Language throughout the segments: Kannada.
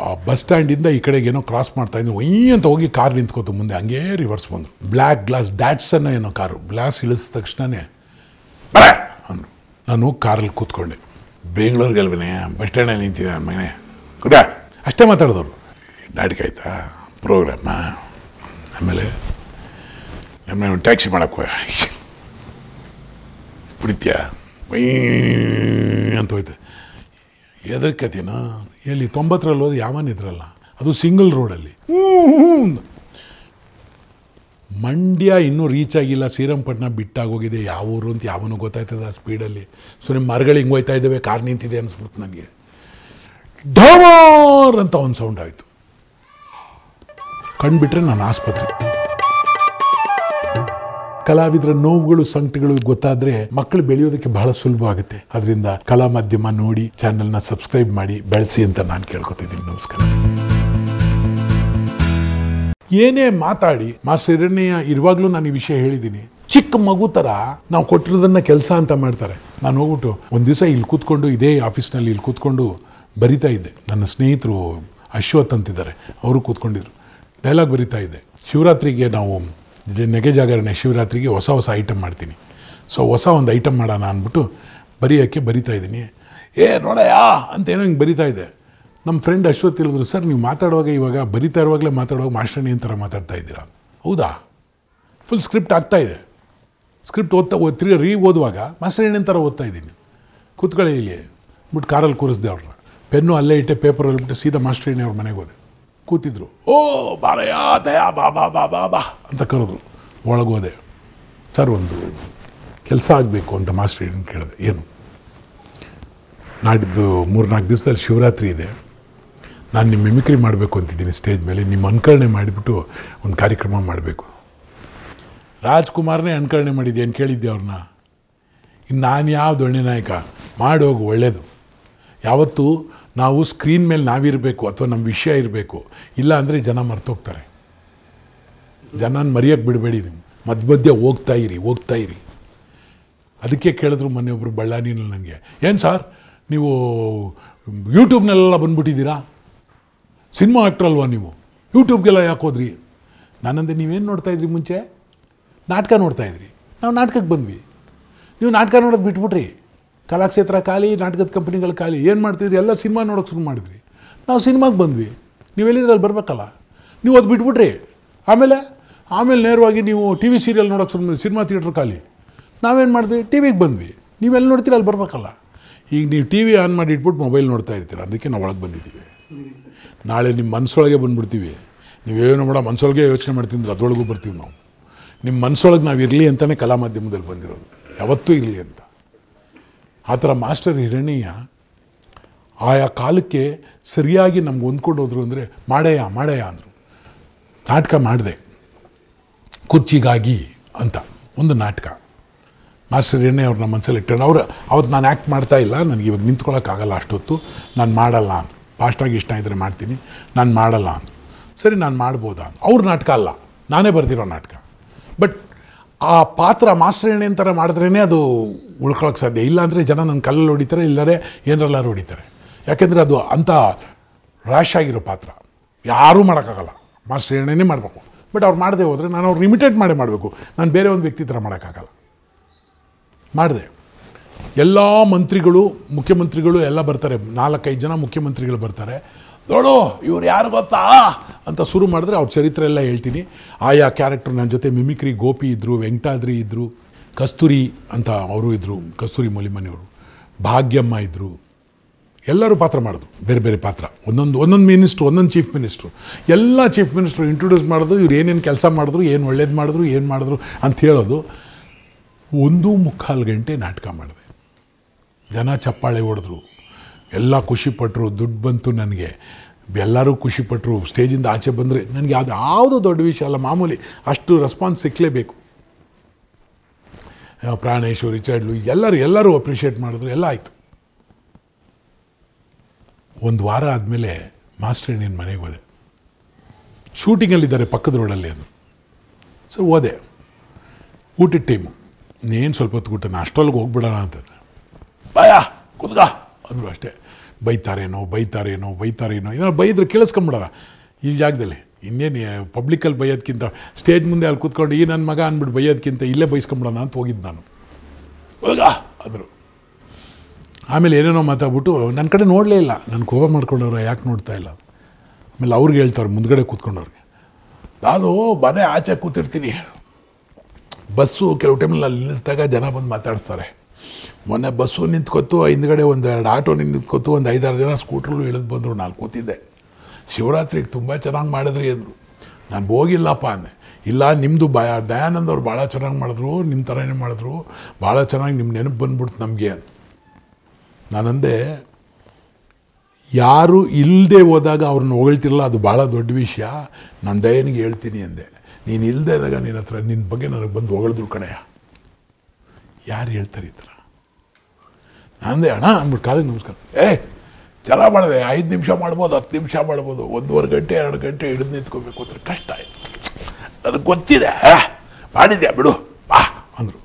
ಬಸ್ ಸ್ಟ್ಯಾಂಡಿಂದ ಈ ಕಡೆಗೆ ಏನೋ ಕ್ರಾಸ್ ಮಾಡ್ತಾ ಇದ್ದೆ ಒಯ್ ಅಂತ ಹೋಗಿ ಕಾರ್ ನಿಂತ್ಕೋತು ಮುಂದೆ ಹಂಗೇ ರಿವರ್ಸ್ ಬಂದರು ಬ್ಲ್ಯಾಕ್ ಗ್ಲಾಸ್ ಡ್ಯಾಟ್ಸನ್ನ ಏನೋ ಕಾರು ಗ್ಲಾಸ್ ಇಳಿಸಿದ ತಕ್ಷಣನೇ ಬರ ಅಂದರು ನಾನು ಕಾರಲ್ಲಿ ಕೂತ್ಕೊಂಡೆ ಬೆಂಗಳೂರಿಗೆ ಅಲ್ವೇ ಬಸ್ ಸ್ಟ್ಯಾಂಡಲ್ಲಿ ನಿಂತಿದ್ದೆ ನನ್ನ ಮನೆ ಕುದ ಅಷ್ಟೇ ಮಾತಾಡಿದವರು ನಾಟಕ ಆಯ್ತಾ ಪ್ರೋಗ್ರಾಮ ಆಮೇಲೆ ನಮ್ಮ ಟ್ಯಾಕ್ಸಿ ಮಾಡಕ್ಕೆ ಕುಡಿತ್ಯಾ ವೈ ಅಂತ ಹೋಯ್ತು ಎದರ್ಕತಿನ ಎಲ್ಲಿ ತೊಂಬತ್ತರಲ್ಲಿ ಹೋದ್ರೆ ಯಾವನಿದ್ರಲ್ಲ ಅದು ಸಿಂಗಲ್ ರೋಡಲ್ಲಿ ಹ್ಞೂ ಹ್ಞೂ ಅಂದ. ಮಂಡ್ಯ ಇನ್ನೂ ರೀಚ್ ಆಗಿಲ್ಲ ಶ್ರೀರಂಗಪಟ್ಟಣ ಬಿಟ್ಟಾಗೋಗಿದೆ ಯಾವ ಊರು ಅಂತ ಯಾವನು ಗೊತ್ತಾಯ್ತದ ಆ ಸ್ಪೀಡಲ್ಲಿ ಸೊ ನಿಮ್ಮ ಮರಗಳು ಹಿಂಗೆ ಹೋಯ್ತಾ ಇದ್ದಾವೆ ಕಾರ್ ನಿಂತಿದೆ ಅನಿಸ್ಬಿಡ್ತು ನನಗೆ ಡಮಾರ್ ಅಂತ ಒಂದು ಸೌಂಡ್ ಆಯಿತು ಕಂಡುಬಿಟ್ರೆ ನಾನು ಆಸ್ಪತ್ರೆ ಕಲಾವಿದರ ನೋವುಗಳು ಸಂಕಟಗಳು ಗೊತ್ತಾದ್ರೆ ಮಕ್ಕಳು ಬೆಳೆಯೋದಕ್ಕೆ ಬಹಳ ಸುಲಭ ಆಗುತ್ತೆ ಅದರಿಂದ ಕಲಾ ಮಾಧ್ಯಮ ನೋಡಿ ಚಾನೆಲ್ನ ಸಬ್ಸ್ಕ್ರೈಬ್ ಮಾಡಿ ಬೆಳೆಸಿ ಅಂತ ನಾನು ಕೇಳ್ಕೊತಿದ್ದೀನಿ ನಮಸ್ಕಾರ ಏನೇ ಮಾತಾಡಿ ಮಾಸ್ಟರ್ ಹಿರಣ್ಯ ಇರುವಾಗಲೂ ನಾನು ಈ ವಿಷಯ ಹೇಳಿದ್ದೀನಿ ಚಿಕ್ಕ ಮಗು ಥರ ನಾವು ಕೊಟ್ಟಿರೋದನ್ನ ಕೆಲಸ ಅಂತ ಮಾಡ್ತಾರೆ ನಾನು ಹೋಗ್ಬಿಟ್ಟು ಒಂದು ದಿವಸ ಇಲ್ಲಿ ಕೂತ್ಕೊಂಡು ಇದೇ ಆಫೀಸ್ನಲ್ಲಿ ಇಲ್ಲಿ ಕೂತ್ಕೊಂಡು ಬರಿತಾ ಇದ್ದೆ ನನ್ನ ಸ್ನೇಹಿತರು ಅಶ್ವಥ್ ಅಂತಿದ್ದಾರೆ ಅವರು ಕೂತ್ಕೊಂಡಿದ್ರು ಡೈಲಾಗ್ ಬರಿತಾ ಇದ್ದೆ ಶಿವರಾತ್ರಿಗೆ ನಾವು ಜ- ನೆಗೆ ಜಾಗರಣೆ ಶಿವರಾತ್ರಿಗೆ ಹೊಸ ಹೊಸ ಐಟಮ್ ಮಾಡ್ತೀನಿ ಸೊ ಹೊಸ ಒಂದು ಐಟಮ್ ಮಾಡೋಣ ಅಂದ್ಬಿಟ್ಟು ಬರೆಯೋಕ್ಕೆ ಬರಿತಾ ಇದ್ದೀನಿ ಏ ನೋಡಯ್ಯ ಅಂತ ಏನೋ ಹಿಂಗೆ ಬರಿತಾ ಇದ್ದೆ ನಮ್ಮ ಫ್ರೆಂಡ್ ಅಶ್ವಥ್ ಹೇಳಿದ್ರು ಸರ್ ನೀವು ಮಾತಾಡುವಾಗ ಇವಾಗ ಬರಿತಾ ಇರುವಾಗಲೇ ಮಾತಾಡುವಾಗ ಮಾಸ್ಟರ್ನಿ ಥರ ಮಾತಾಡ್ತಾ ಇದ್ದೀರಾ ಹೌದಾ ಫುಲ್ ಸ್ಕ್ರಿಪ್ಟ್ ಆಗ್ತಾ ಇದೆ ಸ್ಕ್ರಿಪ್ಟ್ ಓದ್ತಾ ಓದ್ ತಿರ್ಗಿ ರೀ ಓದುವಾಗ ಮಾಸ್ಟರ್ ಥರ ಓದ್ತಾ ಇದ್ದೀನಿ ಕೂತ್ಕೊಳ್ಳಿ ಇಲ್ಲಿ ಬಿಟ್ಟು ಕಾರಲ್ಲಿ ಕೂರಿಸ್ದೆ ಅವ್ರನ್ನ ಪೆನ್ನು ಅಲ್ಲೇ ಇಟ್ಟೆ ಪೇಪರಲ್ಲಿ ಬಿಟ್ಟು ಸೀದಾ ಮಾಸ್ಟರ್ ಅವ್ರ ಮನೆಗೆ ಹೋದೆ ಕೂತಿದ್ರು ಓ ಬಾರಯ್ಯ ದಯಾ ಬಾ ಬಾ ಬಾ ಬಾ ಬಾ ಅಂತ ಕರೆದ್ರು ಒಳಗೋದೆ ಸರ್ ಒಂದು ಕೆಲಸ ಆಗಬೇಕು ಅಂತ ಮಾಸ್ಟರ್ ಏನು ಕೇಳಿದೆ ಏನು ನಾಡಿದ್ದು ಮೂರ್ನಾಲ್ಕು ದಿವಸದಲ್ಲಿ ಶಿವರಾತ್ರಿ ಇದೆ ನಾನು ನಿಮ್ಮ ಮಿಮಿಕ್ರಿ ಮಾಡಬೇಕು ಅಂತಿದ್ದೀನಿ ಸ್ಟೇಜ್ ಮೇಲೆ ನಿಮ್ಮ ಅನುಕರಣೆ ಮಾಡಿಬಿಟ್ಟು ಒಂದು ಕಾರ್ಯಕ್ರಮ ಮಾಡಬೇಕು ರಾಜ್ಕುಮಾರ್ನೇ ಅನುಕರಣೆ ಮಾಡಿದ್ದೆ ಏನು ಕೇಳಿದ್ದೆ ಅವ್ರನ್ನ ಇನ್ನು ನಾನು ಯಾವ ದೊಣ್ಣೆ ನಾಯಕ ಮಾಡೋಗು ಒಳ್ಳೆಯದು ಯಾವತ್ತೂ ನಾವು ಸ್ಕ್ರೀನ್ ಮೇಲೆ ನಾವಿರಬೇಕು ಅಥವಾ ನಮ್ಮ ವಿಷಯ ಇರಬೇಕು ಇಲ್ಲ ಅಂದರೆ ಜನ ಮರ್ತೋಗ್ತಾರೆ ಜನನ ಮರೆಯೋಕ್ಕೆ ಬಿಡಬೇಡಿ ನೀವು ಮಧ್ಯ ಮಧ್ಯೆ ಹೋಗ್ತಾ ಇರಿ ಹೋಗ್ತಾ ಇರಿ ಅದಕ್ಕೆ ಕೇಳಿದ್ರು ಮೊನ್ನೆ ಒಬ್ಬರು ಬಳ್ಳಾರಿನಲ್ಲಿ ನನಗೆ ಏನು ಸರ್ ನೀವು ಯೂಟ್ಯೂಬ್ನಲ್ಲೆಲ್ಲ ಬಂದ್ಬಿಟ್ಟಿದ್ದೀರಾ ಸಿನಿಮಾ ಆಕ್ಟ್ರ್ ಅಲ್ವಾ ನೀವು ಯೂಟ್ಯೂಬ್ಗೆಲ್ಲ ಯಾಕೆ ಹೋದ್ರಿ ನಾನಂದೆ ನೀವೇನು ನೋಡ್ತಾ ಇದ್ರಿ ಮುಂಚೆ ನಾಟಕ ನೋಡ್ತಾ ಇದ್ರಿ ನಾವು ನಾಟಕಕ್ಕೆ ಬಂದ್ವಿ ನೀವು ನಾಟಕ ನೋಡೋದು ಬಿಟ್ಬಿಟ್ರಿ ಕಲಾಕ್ಷೇತ್ರ ಖಾಲಿ ನಾಟಕದ ಕಂಪ್ನಿಗಳು ಖಾಲಿ ಏನು ಮಾಡ್ತಿದ್ರಿ ಎಲ್ಲ ಸಿನಿಮಾ ನೋಡೋಕೆ ಶುರು ಮಾಡಿದ್ರಿ ನಾವು ಸಿನಿಮಾಗೆ ಬಂದ್ವಿ ನೀವು ಎಲ್ಲಿದ್ರಲ್ಲಿ ಬರಬೇಕಲ್ಲ ನೀವು ಅದು ಬಿಟ್ಬಿಟ್ರಿ ಆಮೇಲೆ ಆಮೇಲೆ ನೇರವಾಗಿ ನೀವು ಟಿ ವಿ ಸೀರಿಯಲ್ ನೋಡೋಕೆ ಶುರು ಮಾಡಿದ್ರಿ ಸಿನಿಮಾ ಥಿಯೇಟ್ರ್ ಖಾಲಿ ನಾವೇನು ಮಾಡಿದ್ವಿ ಟಿ ವಿಗೆ ಬಂದ್ವಿ ನೀವೆಲ್ಲಿ ನೋಡ್ತೀರ ಅಲ್ಲಿ ಬರಬೇಕಲ್ಲ ಈಗ ನೀವು ಟಿ ವಿ ಆನ್ ಮಾಡಿ ಇಟ್ಬಿಟ್ಟು ಮೊಬೈಲ್ ನೋಡ್ತಾ ಇರ್ತೀರ ಅದಕ್ಕೆ ನಾವು ಒಳಗೆ ಬಂದಿದ್ದೀವಿ ನಾಳೆ ನಿಮ್ಮ ಮನಸ್ಸೊಳಗೆ ಬಂದ್ಬಿಡ್ತೀವಿ ನೀವೇನು ಮಾಡೋ ಮನಸ್ಸೊಳಗೆ ಯೋಚನೆ ಮಾಡ್ತಿದ್ರೆ ಅದರೊಳಗೂ ಬರ್ತೀವಿ ನಾವು ನಿಮ್ಮ ಮನಸ್ಸೊಳಗೆ ನಾವು ಇರಲಿ ಅಂತಲೇ ಕಲಾ ಮಾಧ್ಯಮದಲ್ಲಿ ಬಂದಿರೋದು ಯಾವತ್ತೂ ಇರಲಿ ಅಂತ ಆ ಥರ ಮಾಸ್ಟರ್ ಹಿರಣ್ಯ ಆಯಾ ಕಾಲಕ್ಕೆ ಸರಿಯಾಗಿ ನಮ್ಗೆ ಹೊಂದ್ಕೊಂಡು ಹೋದ್ರು ಅಂದರೆ ಮಾಡಯ್ಯ ಮಾಡಯ್ಯ ಅಂದರು ನಾಟಕ ಮಾಡಿದೆ ಕುರ್ಚಿಗಾಗಿ ಅಂತ ಒಂದು ನಾಟಕ ಮಾಸ್ಟರ್ ಹಿರಣ್ಯ ಅವ್ರು ನಮ್ಮ ಮನಸ್ಸಲ್ಲಿ ಇಟ್ಕೊಂಡು ಅವ್ರು ಅವತ್ತು ನಾನು ಆ್ಯಕ್ಟ್ ಮಾಡ್ತಾ ಇಲ್ಲ ನನಗೆ ಇವಾಗ ನಿಂತ್ಕೊಳ್ಳೋಕ್ಕಾಗಲ್ಲ ಅಷ್ಟೊತ್ತು ನಾನು ಮಾಡಲ್ಲ ಅಂತ ಫಾಸ್ಟಾಗಿ ಇಷ್ಟ ಇದ್ದರೆ ಮಾಡ್ತೀನಿ ನಾನು ಮಾಡಲ್ಲ ಅಂತ ಸರಿ ನಾನು ಮಾಡ್ಬೋದಾ ಅಂತ ಅವ್ರ ನಾಟಕ ಅಲ್ಲ ನಾನೇ ಬರ್ದಿರೋ ನಾಟಕ ಬಟ್ ಆ ಪಾತ್ರ ಮಾಸ್ಟರ್ ಎಣ್ಣೆ ಅಂತಾರೆ ಮಾಡಿದ್ರೇ ಅದು ಉಳ್ಕೊಳಕ್ಕೆ ಸಾಧ್ಯ ಇಲ್ಲ ಅಂದರೆ ಜನ ನನ್ನ ಕಲ್ಲಲ್ಲಿ ಹೊಡಿತಾರೆ ಇಲ್ಲರೆ ಏನರಲ್ಲಾರು ಹೊಡಿತಾರೆ ಯಾಕೆಂದರೆ ಅದು ಅಂಥ ರ್ಯಾಶ್ ಆಗಿರೋ ಪಾತ್ರ ಯಾರೂ ಮಾಡೋಕ್ಕಾಗಲ್ಲ ಮಾಸ್ಟರ್ ಎಣ್ಣೆನೇ ಮಾಡಬೇಕು ಬಟ್ ಅವ್ರು ಮಾಡದೆ ಹೋದರೆ ನಾನು ಅವ್ರು ಇಮಿಟೇಟ್ ಮಾಡೇ ಮಾಡಬೇಕು ನಾನು ಬೇರೆ ಒಂದು ವ್ಯಕ್ತಿ ಥರ ಮಾಡೋಕ್ಕಾಗಲ್ಲ ಮಾಡಿದೆ ಎಲ್ಲ ಮಂತ್ರಿಗಳು ಮುಖ್ಯಮಂತ್ರಿಗಳು ಎಲ್ಲ ಬರ್ತಾರೆ ನಾಲ್ಕೈದು ಜನ ಮುಖ್ಯಮಂತ್ರಿಗಳು ಬರ್ತಾರೆ ನೋಡು ಇವ್ರು ಯಾರು ಗೊತ್ತಾ ಅಂತ ಶುರು ಮಾಡಿದ್ರೆ ಅವ್ರ ಚರಿತ್ರೆ ಎಲ್ಲ ಹೇಳ್ತೀನಿ ಆಯಾ ಕ್ಯಾರೆಕ್ಟರ್ ನನ್ನ ಜೊತೆ ಮಿಮಿಕ್ರಿ ಗೋಪಿ ಇದ್ದರು ವೆಂಕಟಾದ್ರಿ ಇದ್ದರು ಕಸ್ತೂರಿ ಅಂತ ಅವರು ಇದ್ದರು ಕಸ್ತೂರಿ ಮೊಲಿಮನೆಯವರು ಭಾಗ್ಯಮ್ಮ ಇದ್ದರು ಎಲ್ಲರೂ ಪಾತ್ರ ಮಾಡಿದ್ರು ಬೇರೆ ಬೇರೆ ಪಾತ್ರ ಒಂದೊಂದು ಒಂದೊಂದು ಮಿನಿಸ್ಟ್ರು ಒಂದೊಂದು ಚೀಫ್ ಮಿನಿಸ್ಟ್ರು ಎಲ್ಲ ಚೀಫ್ ಮಿನಿಸ್ಟ್ರು ಇಂಟ್ರೊಡ್ಯೂಸ್ ಮಾಡೋದು ಇವ್ರು ಏನೇನು ಕೆಲಸ ಮಾಡಿದ್ರು ಏನು ಒಳ್ಳೇದು ಮಾಡಿದ್ರು ಏನು ಮಾಡಿದ್ರು ಅಂತ ಹೇಳೋದು ಒಂದು ಮುಕ್ಕಾಲು ಗಂಟೆ ನಾಟಕ ಮಾಡಿದೆ ಜನ ಚಪ್ಪಾಳೆ ಹೊಡೆದ್ರು ಎಲ್ಲ ಖುಷಿಪಟ್ಟರು ದುಡ್ಡು ಬಂತು ನನಗೆ ಎಲ್ಲರೂ ಖುಷಿಪಟ್ಟರು ಸ್ಟೇಜಿಂದ ಆಚೆ ಬಂದರೆ ನನಗೆ ಅದು ಯಾವುದು ದೊಡ್ಡ ವಿಷಯ ಅಲ್ಲ ಮಾಮೂಲಿ ಅಷ್ಟು ರೆಸ್ಪಾನ್ಸ್ ಸಿಕ್ಕಲೇಬೇಕು ಆ, ಪ್ರಾಣೇಶು ರಿಚರ್ಡ್ಲು ಎಲ್ಲರೂ ಎಲ್ಲರೂ ಅಪ್ರಿಷಿಯೇಟ್ ಮಾಡಿದ್ರು ಎಲ್ಲ ಆಯಿತು ಒಂದು ವಾರ ಆದಮೇಲೆ ಮಾಸ್ಟರ್ ನಿನ್ನ ಮನೆಗೆ ಹೋದೆ ಶೂಟಿಂಗಲ್ಲಿದ್ದಾರೆ ಪಕ್ಕದ ರೋಡಲ್ಲಿ ಅಂದರು ಸೊ ಹೋದೆ ಊಟದ ಟೈಮು ಇನ್ನೇನು ಸ್ವಲ್ಪ ಹೊತ್ತು ಊಟ ಅಷ್ಟರೊಳಗೆ ಹೋಗ್ಬಿಡೋಣ ಅಂತ ಬಾಯ ಕುದ್ಗ ಅಂದರು ಅಷ್ಟೇ ಬೈತಾರೇನೋ ಬೈತಾರೇನೋ ಬೈತಾರೇನೋ ಏನಾರು ಬೈದ್ರೆ ಕೇಳಿಸ್ಕೊಂಬಿಡೋಣ ಈ ಜಾಗದಲ್ಲಿ ಇನ್ನೇನು ಪಬ್ಲಿಕಲ್ಲಿ ಬೈಯೋದ್ಕಿಂತ ಸ್ಟೇಜ್ ಮುಂದೆ ಅಲ್ಲಿ ಕೂತ್ಕೊಂಡು ಈ ನನ್ನ ಮಗ ಅಂದ್ಬಿಟ್ಟು ಬೈಯೋದ್ಕಿಂತ ಇಲ್ಲೇ ಬೈಸ್ಕೊಂಬಿಡೋಣ ಅಂತ ಹೋಗಿದ್ದು ನಾನು ಹೋಗ ಅಂದರು ಆಮೇಲೆ ಏನೇನೋ ಮಾತಾಡ್ಬಿಟ್ಟು ನನ್ನ ಕಡೆ ನೋಡಲೇ ಇಲ್ಲ ನಾನು ಕೋಪ ಮಾಡ್ಕೊಂಡವ್ರೆ ಯಾಕೆ ನೋಡ್ತಾ ಇಲ್ಲ ಆಮೇಲೆ ಅವ್ರಿಗೆ ಹೇಳ್ತಾರೆ ಮುಂದ್ಗಡೆ ಕೂತ್ಕೊಂಡವ್ರಿಗೆ ನಾನು ಮನೆ ಆಚೆ ಕೂತಿರ್ತೀನಿ ಬಸ್ಸು ಕೆಲವು ಟೈಮಲ್ಲಿ ಅಲ್ಲಿ ನಿಲ್ಲಿಸಿದಾಗ ಜನ ಬಂದು ಮಾತಾಡ್ತಾರೆ ಮೊನ್ನೆ ಬಸ್ಸು ನಿಂತ್ಕೊತು ಹಿಂದ್ಗಡೆ ಒಂದು ಎರಡು ಆಟೋ ನಿಂತ್ಕೊತು ಒಂದು ಐದಾರು ಜನ ಸ್ಕೂಟ್ರಲ್ಲಿ ಇಳಿದು ಬಂದರು ನಾನು ಕೂತಿದ್ದೆ ಶಿವರಾತ್ರಿಗೆ ತುಂಬ ಚೆನ್ನಾಗಿ ಮಾಡಿದ್ರಿ ಅಂದರು ನಾನು ಹೋಗಿಲ್ಲಪ್ಪ ಅಂದೆ ಇಲ್ಲ ನಿಮ್ಮದು ಬ ದಯಾನಂದ್ ಅವ್ರು ಭಾಳ ಚೆನ್ನಾಗಿ ಮಾಡಿದ್ರು ನಿಮ್ಮ ಥರನೇ ಮಾಡಿದ್ರು ಭಾಳ ಚೆನ್ನಾಗಿ ನಿಮ್ಮ ನೆನಪು ಬಂದ್ಬಿಡ್ತು ನಮಗೆ ಅಂತ ನಾನಂದೆ ಯಾರು ಇಲ್ಲದೆ ಹೋದಾಗ ಅವ್ರನ್ನ ಹೊಗಳ್ತಿರಲ್ಲ ಅದು ಭಾಳ ದೊಡ್ಡ ವಿಷಯ ನಾನು ದಯನಿಗೆ ಹೇಳ್ತೀನಿ ಅಂದೆ ನೀನು ಇಲ್ಲದೆ ಇದ್ದಾಗ ನಿನ್ನ ಹತ್ರ ನಿನ್ನ ಬಗ್ಗೆ ನನಗೆ ಬಂದು ಹೊಗಳಿದ್ರು ಕಣಯ್ಯ ಯಾರು ಹೇಳ್ತಾರೆ ಈ ಥರ ನಾನಂದೆ ಅಣ್ಣ ಅಂದ್ಬಿಟ್ಟು ಕಾಲಿಗೆ ನಮಸ್ಕಾರ ಏ ಚೆನ್ನಾಗಿ ಮಾಡಿದೆ ಐದು ನಿಮಿಷ ಮಾಡ್ಬೋದು ಹತ್ತು ನಿಮಿಷ ಮಾಡ್ಬೋದು ಒಂದೂವರೆ ಗಂಟೆ ಎರಡು ಗಂಟೆ ಹಿಡಿದು ನಿಂತ್ಕೋಬೇಕು ಅಂದ್ರೆ ಕಷ್ಟ ಆಯಿತು ನನಗೆ ಗೊತ್ತಿದೆ ಆ, ಮಾಡಿದ್ಯಾ ಬಿಡು ಬಾ ಅಂದರು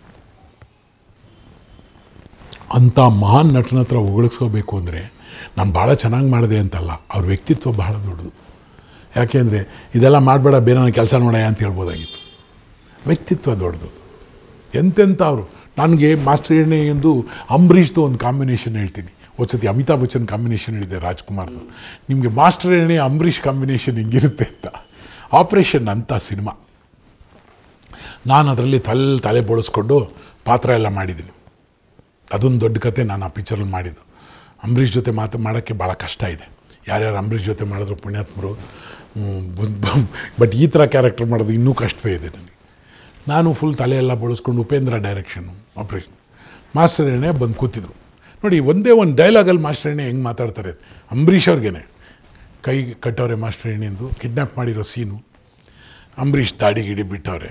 ಅಂಥ ಮಹಾನ್ ನಟನ ಹತ್ರ ಹೊಗಳಿಸ್ಕೋಬೇಕು ಅಂದರೆ ನಾನು ಭಾಳ ಚೆನ್ನಾಗಿ ಮಾಡಿದೆ ಅಂತಲ್ಲ ಅವ್ರ ವ್ಯಕ್ತಿತ್ವ ಬಹಳ ದೊಡ್ಡದು ಯಾಕೆಂದರೆ ಇದೆಲ್ಲ ಮಾಡಬೇಡ ಬೇರೆ ನನ್ನ ಕೆಲಸ ನೋಡಯ್ಯ ಅಂತ ಹೇಳ್ಬೋದಾಗಿತ್ತು ವ್ಯಕ್ತಿತ್ವ ದೊಡ್ಡದು ಎಂತೆಂಥ ಅವರು ನನಗೆ ಮಾಸ್ಟರ್ ಎಣ್ಣೆ ಎಂದು ಅಂಬರೀಷ್ದು ಒಂದು ಕಾಂಬಿನೇಷನ್ ಹೇಳ್ತೀನಿ ಒಂದ್ಸತಿ ಅಮಿತಾಬ್ ಬಚ್ಚನ್ ಕಾಂಬಿನೇಷನ್ ಹೇಳಿದೆ ರಾಜ್ಕುಮಾರ್ದು ನಿಮಗೆ ಮಾಸ್ಟರ್ ಎಣ್ಣೆ ಅಂಬರೀಷ್ ಕಾಂಬಿನೇಷನ್ ಹಿಂಗಿರುತ್ತೆ ಅಂತ ಆಪ್ರೇಷನ್ ಅಂತ ಸಿನಿಮಾ ನಾನು ಅದರಲ್ಲಿ ತಲೆ ತಲೆ ಬೋಳಿಸ್ಕೊಂಡು ಪಾತ್ರ ಎಲ್ಲ ಮಾಡಿದ್ದೀನಿ ಅದೊಂದು ದೊಡ್ಡ ಕತೆ ನಾನು ಆ ಪಿಕ್ಚರಲ್ಲಿ ಮಾಡಿದ್ದು ಅಂಬರೀಷ್ ಜೊತೆ ಮಾತು ಮಾಡೋಕ್ಕೆ ಭಾಳ ಕಷ್ಟ ಇದೆ ಯಾರ್ಯಾರು ಅಂಬರೀಷ್ ಜೊತೆ ಮಾಡಿದ್ರು ಪುಣ್ಯಾತ್ಮರು ಬಟ್ ಈ ಥರ ಕ್ಯಾರೆಕ್ಟರ್ ಮಾಡೋದು ಇನ್ನೂ ಕಷ್ಟವೇ ಇದೆ ನನಗೆ ನಾನು ಫುಲ್ ತಲೆ ಎಲ್ಲ ಬಳಸ್ಕೊಂಡು ಉಪೇಂದ್ರ ಡೈರೆಕ್ಷನ್ನು ಆಪ್ರೇಷನ್ ಮಾಸ್ಟರ್ ಎಣ್ಣೆ ಬಂದು ಕೂತಿದ್ರು ನೋಡಿ ಒಂದೇ ಒಂದು ಡೈಲಾಗಲ್ಲಿ ಮಾಸ್ಟರ್ ಎಣ್ಣೆ ಹೆಂಗೆ ಮಾತಾಡ್ತಾರೆ ಅಂಬರೀಷ್ ಅವ್ರಿಗೇನೆ ಕೈ ಕಟ್ಟವ್ರೆ ಮಾಸ್ಟರ್ ಎಣ್ಣೆಂದು ಕಿಡ್ನ್ಯಾಪ್ ಮಾಡಿರೋ ಸೀನು ಅಂಬರೀಷ್ ದಾಡಿ ಗಿಡಿ ಬಿಟ್ಟವ್ರೆ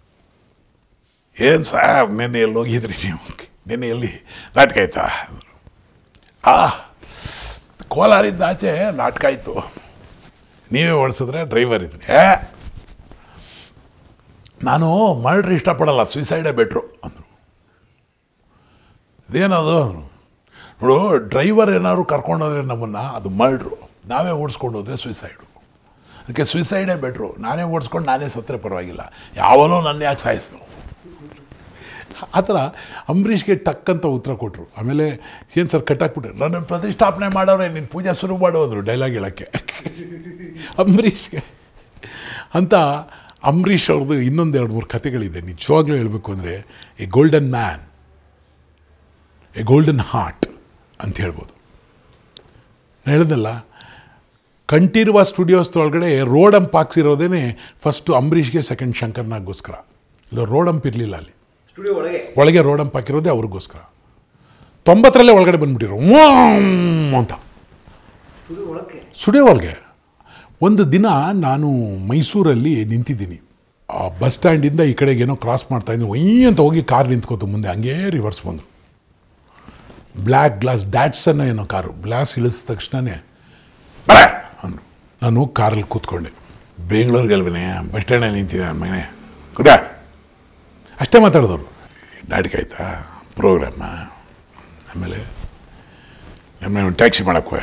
ಏನು ಸರ್ ನೆನ್ನೆ ಎಲ್ಲಿ ಹೋಗಿದ್ರಿ ನೀವು ನೆನ್ನೆ ಎಲ್ಲಿ ನಾಟಕ ಆಯ್ತಾ ಅಂದ್ರು. ಆ ಕೋಲಾರಿಂದ ಆಚೆ ನಾಟಕ ಆಯಿತು ನೀವೇ ಓಡಿಸಿದ್ರೆ ಡ್ರೈವರ್ ಇದ್ರಿ ಏ ನಾನು ಮರ್ಡ್ರ್ ಇಷ್ಟಪಡಲ್ಲ ಸುಯಿಸೈಡೇ ಬೆಟ್ರು ಅಂದರು ಇದೇನದು ಅಂದರು ನೋಡು ಡ್ರೈವರ್ ಏನಾದ್ರು ಕರ್ಕೊಂಡೋದ್ರೆ ನಮ್ಮನ್ನು ಅದು ಮರ್ಡ್ರು ನಾವೇ ಓಡಿಸ್ಕೊಂಡು ಹೋದರೆ ಸುಯಿಸೈಡು ಅದಕ್ಕೆ ಸುಯಿಸೈಡೇ ಬೆಟ್ರು ನಾನೇ ಓಡಿಸ್ಕೊಂಡು ನಾನೇ ಸತ್ತರೆ ಪರವಾಗಿಲ್ಲ ಯಾವನೋ ನನ್ನ ಯಾಕೆ ಸಾಯಿಸ್ಬೇಕು ಆ ಥರ ಅಂಬರೀಷ್ಗೆ ಟಕ್ಕಂತ ಉತ್ತರ ಕೊಟ್ಟರು ಆಮೇಲೆ ಏನು ಸರ್ ಕಟ್ಟಾಕ್ಬಿಟ್ರೆ ನನ್ನ ಪ್ರತಿಷ್ಠಾಪನೆ ಮಾಡೋರೆ ನೀನು ಪೂಜೆ ಶುರು ಮಾಡೋದ್ರು ಡೈಲಾಗ್ ಹೇಳೋಕ್ಕೆ ಅಂಬರೀಷ್ಗೆ ಅಂತ ಅಂಬರೀಷ್ ಅವ್ರದ್ದು ಇನ್ನೊಂದು ಎರಡು ಮೂರು ಕಥೆಗಳಿದೆ ನಿಜವಾಗ್ಲೂ ಹೇಳಬೇಕು ಅಂದರೆ a golden man a golden heart ಅಂತ ಹೇಳ್ಬೋದು ನಾನು ಹೇಳ್ದಲ್ಲ ಕಂಠೀರುವ ಸ್ಟುಡಿಯೋಸ್ ಒಳಗಡೆ ರೋಡಂಪ್ ಹಾಕ್ಸಿರೋದೇ ಫಸ್ಟು ಅಂಬರೀಷ್ಗೆ ಸೆಕೆಂಡ್ ಶಂಕರ್ನಾಗೋಸ್ಕರ ಇಲ್ಲ ರೋಡಂಪ್ ಇರಲಿಲ್ಲ ಅಲ್ಲಿ ಸ್ಟುಡಿಯೋ ಒಳಗೆ ಒಳಗೆ ರೋಡಂಪ್ ಹಾಕಿರೋದೇ ಅವ್ರಿಗೋಸ್ಕರ ತೊಂಬತ್ತರಲ್ಲೇ ಒಳಗಡೆ ಬಂದ್ಬಿಟ್ಟಿರೋ ವಾಮ್ ಅಂತ ಸ್ಟುಡಿಯೋ ಒಳಗೆ ಸ್ಟುಡಿಯೋ ಒಳಗೆ ಒಂದು ದಿನ ನಾನು ಮೈಸೂರಲ್ಲಿ ನಿಂತಿದ್ದೀನಿ ಆ ಬಸ್ ಸ್ಟ್ಯಾಂಡಿಂದ ಈ ಕಡೆಗೆ ಏನೋ ಕ್ರಾಸ್ ಮಾಡ್ತಾ ಇದ್ದೀನಿ ಒಯ್ ಅಂತ ಹೋಗಿ ಕಾರ್ ನಿಂತ್ಕೋತು ಮುಂದೆ ಹಂಗೇ ರಿವರ್ಸ್ ಬಂದರು ಬ್ಲ್ಯಾಕ್ ಗ್ಲಾಸ್ ಡ್ಯಾಟ್ಸನ್ನ ಏನೋ ಕಾರು ಗ್ಲಾಸ್ ಇಳಿಸಿದ ತಕ್ಷಣವೇ ಬರ ಅಂದರು ನಾನು ಕಾರಲ್ಲಿ ಕೂತ್ಕೊಂಡೆ ಬೆಂಗಳೂರಿಗೆ ಅಲ್ವೇ ಬಸ್ ಸ್ಟ್ಯಾಂಡಲ್ಲಿ ನಿಂತಿದ್ದೆ ನನ್ನ ಮನೆ ಕುದ ಅಷ್ಟೇ ಮಾತಾಡಿದವರು ನಾಟಕ ಆಯ್ತಾ ಪ್ರೋಗ್ರಾಮ ಆಮೇಲೆ ನಮ್ಮ ಟ್ಯಾಕ್ಸಿ ಮಾಡಕ್ಕೆ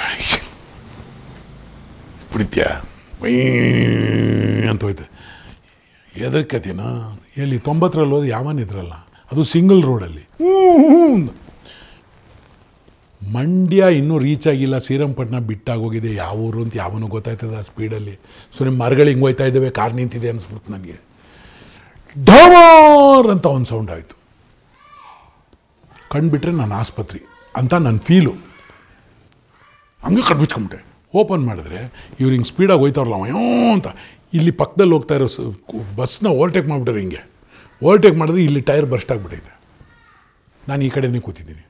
ಕುಡಿತ್ಯಾ ವೈ ಅಂತ ಹೋಯ್ತು ಎದರ್ಕತಿನ ಎಲ್ಲಿ ತೊಂಬತ್ತರಲ್ಲಿ ಹೋದ್ರೆ ಯಾವನಿದ್ರಲ್ಲ ಅದು ಸಿಂಗಲ್ ರೋಡಲ್ಲಿ ಹ್ಞೂ ಹ್ಞೂ ಅಂದ. ಮಂಡ್ಯ ಇನ್ನೂ ರೀಚ್ ಆಗಿಲ್ಲ ಶ್ರೀರಂಗಪಟ್ಟಣ ಬಿಟ್ಟಾಗೋಗಿದೆ ಯಾವ ಊರು ಅಂತ ಯಾವನು ಗೊತ್ತಾಯ್ತದ ಆ ಸ್ಪೀಡಲ್ಲಿ ಸೊ ನಿಮ್ಮ ಮರಗಳು ಹಿಂಗೆ ಹೋಯ್ತಾ ಇದ್ದಾವೆ ಕಾರ್ ನಿಂತಿದೆ ಅನಿಸ್ಬಿಡ್ತು ನನಗೆ ಡಮಾರ್ ಅಂತ ಒಂದು ಸೌಂಡ್ ಆಯಿತು ಕಂಡುಬಿಟ್ರೆ ನಾನು ಆಸ್ಪತ್ರೆ ಅಂತ ನನ್ನ ಫೀಲು ಹಂಗೆ ಕಣ್ಮುಚ್ಕೊಂಬಿಟ್ಟೆ ಓಪನ್ ಮಾಡಿದ್ರೆ ಇವ್ರು ಹಿಂಗೆ ಸ್ಪೀಡಾಗಿ ಹೋಯ್ತಾರಲ್ಲ ಅಯ್ಯೋ ಅಂತ ಇಲ್ಲಿ ಪಕ್ಕದಲ್ಲಿ ಹೋಗ್ತಾ ಇರೋ ಸ- ಕು- ಬಸ್ನ ಓವರ್ಟೇಕ್ ಮಾಡಿಬಿಟ್ರೆ ಹಿಂಗೆ ಓವರ್ಟೇಕ್ ಮಾಡಿದ್ರೆ ಇಲ್ಲಿ ಟೈರ್ ಬರ್ಸ್ಟ್ ಆಗಿಬಿಟ್ಟೈತೆ ನಾನು ಈ ಕಡೆನೇ ಕೂತಿದ್ದೀನಿ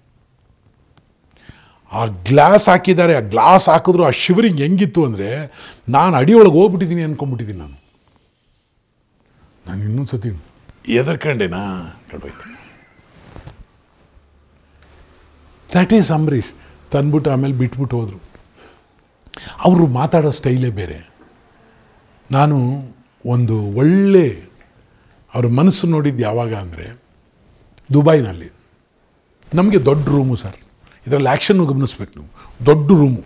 ಆ ಗ್ಲಾಸ್ ಹಾಕಿದ್ದಾರೆ ಆ ಗ್ಲಾಸ್ ಹಾಕಿದ್ರು ಆ ಶಿವರಿಂಗ್ ಹೆಂಗಿತ್ತು ಅಂದರೆ ನಾನು ಅಡಿಯೊಳಗೆ ಹೋಗ್ಬಿಟ್ಟಿದ್ದೀನಿ ಅನ್ಕೊಂಡ್ಬಿಟ್ಟಿದ್ದೀನಿ ನಾನು ನಾನು ಇನ್ನೊಂದು ಸತಿ ಎದರ್ಕಂಡೇನಾ ಕಂಡೋಯ್ತು ದ್ಯಾಟ್ ಈಸ್ ಅಂಬರೀಷ್ ತಂದ್ಬಿಟ್ಟು ಆಮೇಲೆ ಬಿಟ್ಬಿಟ್ಟು ಹೋದರು ಅವರು ಮಾತಾಡೋ ಸ್ಟೈಲೇ ಬೇರೆ ನಾನು ಒಂದು ಒಳ್ಳೆ ಅವ್ರ ಮನಸ್ಸು ನೋಡಿದ್ದು ಯಾವಾಗ ಅಂದರೆ ದುಬೈನಲ್ಲಿ ನಮಗೆ ದೊಡ್ಡ ರೂಮು ಸರ್ ಇದರಲ್ಲಿ ಆ್ಯಕ್ಷನ್ನು ಗಮನಿಸ್ಬೇಕು ನೀವು ದೊಡ್ಡ ರೂಮು